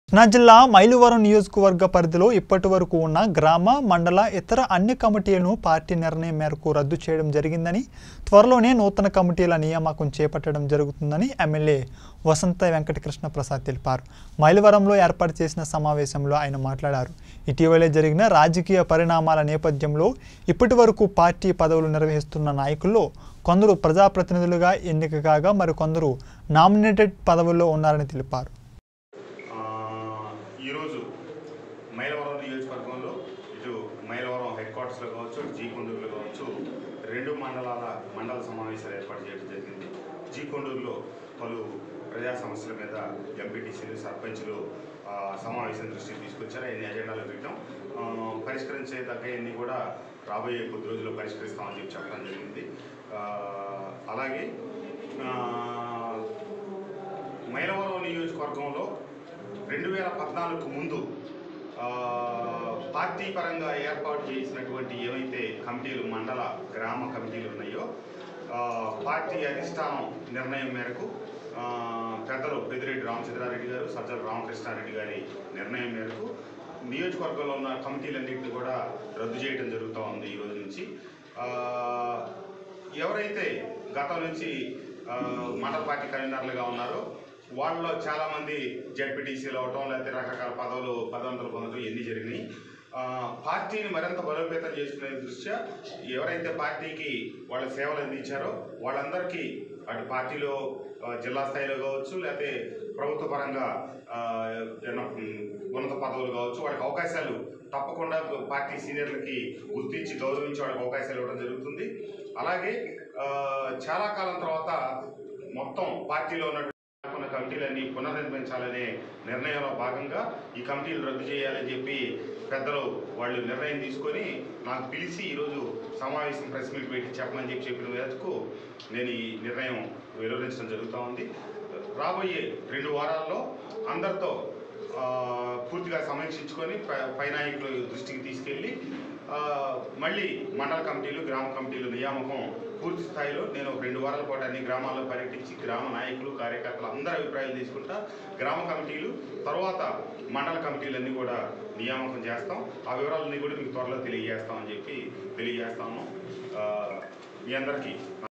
కృష్ణా జిల్లా మైలువరం నియోజకవర్గ పరిధిలో ఇప్పటి వరకు ఉన్న గ్రామ మండల ఇతర అన్ని కమిటీలను పార్టీ నిర్ణయం మేరకు రద్దు చేయడం జరిగిందని త్వరలోనే నూతన కమిటీల నియామకం చేపట్టడం జరుగుతుందని ఎమ్మెల్యే వసంత వెంకటకృష్ణ ప్రసాద్ తెలిపారు మైలువరంలో ఏర్పాటు చేసిన సమావేశంలో ఆయన మాట్లాడారు ఇటీవలే జరిగిన రాజకీయ పరిణామాల నేపథ్యంలో ఇప్పటి వరకు పార్టీ పదవులు నిర్వహిస్తున్న నాయకుల్లో కొందరు ప్రజాప్రతినిధులుగా ఎన్నిక కాగా మరికొందరు నామినేటెడ్ పదవుల్లో ఉన్నారని తెలిపారు ఆ, ఈరోజు మైలవరం నియోజకవర్గంలో ఇటు మైలవరం హెడ్ క్వార్టర్స్లో కావచ్చు ఇటు జీకొండూరులో కావచ్చు రెండు మండలాల మండల సమావేశాలు ఏర్పాటు చేయడం జరిగింది జీకొండూరులో పలు ప్రజా సమస్యల మీద ఎంపీటీసీలు సర్పంచ్లు ఆ, సమావేశం దృష్టికి తీసుకొచ్చారు అన్ని ఎజెండాలు పెట్టాం ఆ, పరిష్కరించేదగ్గవన్నీ కూడా రాబోయే కొద్ది రోజుల్లో పరిష్కరిస్తామని చెప్పి చెప్పడం జరిగింది ఆ, అలాగే ఆ, మైలవరం నియోజకవర్గంలో రెండు వేల పద్నాలుగుకు ముందు ఆ, పార్టీ పరంగా ఏర్పాటు చేసినటువంటి ఏవైతే కమిటీలు మండల గ్రామ కమిటీలు ఉన్నాయో ఆ, పార్టీ అధిష్టానం నిర్ణయం మేరకు ఆ, పెద్దలు పెద్దిరెడ్డి రామచంద్రారెడ్డి గారు సజ్జల రామకృష్ణారెడ్డి గారి నిర్ణయం మేరకు నియోజకవర్గంలో ఉన్న కమిటీలన్నింటినీ కూడా రద్దు చేయడం జరుగుతూ ఉంది ఈ రోజు నుంచి ఆ, ఎవరైతే గతం నుంచి ఆ, మండల పార్టీ కన్వీనర్లుగా ఉన్నారో వాళ్ళలో చాలామంది జడ్పీటీసీలు అవటం లేకపోతే రకరకాల పదవులు పదవంతులు పొందడం ఎన్ని జరిగినాయి ఆ, పార్టీని మరింత బలోపేతం చేసుకునే దృష్ట్యా ఎవరైతే పార్టీకి వాళ్ళ సేవలు అందించారో వాళ్ళందరికీ అటు పార్టీలో ఆ, జిల్లా స్థాయిలో కావచ్చు లేకపోతే ప్రభుత్వ పరంగా ఆ, ఏదైనా, ఉమ్, ఉన్నత పదవులు కావచ్చు వాళ్ళకి అవకాశాలు తప్పకుండా పార్టీ సీనియర్లకి గుర్తించి గౌరవించి వాళ్ళకి అవకాశాలు ఇవ్వడం జరుగుతుంది అలాగే ఆ, చాలా కాలం తర్వాత మొత్తం పార్టీలో ఉన్నటువంటి ఉన్న కమిటీలన్నీ పునర్నిర్మించాలనే నిర్ణయంలో భాగంగా ఈ కమిటీలు రద్దు చేయాలని చెప్పి పెద్దలు వాళ్ళు నిర్ణయం తీసుకొని నాకు పిలిచి ఈరోజు సమావేశం ప్రెస్ మీట్ పెట్టి చెప్పమని చెప్పి చెప్పిన మేరకు నేను ఈ నిర్ణయం వెలువరించడం జరుగుతూ ఉంది రాబోయే రెండు వారాల్లో అందరితో ఆ, పూర్తిగా సమీక్షించుకొని పై- పై నాయకుల దృష్టికి తీసుకెళ్ళి ఆ, మళ్ళీ మండల కమిటీలు గ్రామ కమిటీలు నియామకం పూర్తి స్థాయిలో నేను ఒక రెండు వారాల పాటు అన్ని గ్రామాల్లో పర్యటించి గ్రామ నాయకులు కార్యకర్తలు అందరి అభిప్రాయాలు తీసుకుంటా గ్రామ కమిటీలు తర్వాత మండల కమిటీలన్నీ కూడా నియామకం చేస్తాం ఆ వివరాలన్నీ కూడా మీకు త్వరలో తెలియజేస్తామని చెప్పి తెలియజేస్తాము ఆ, మీ అందరికీ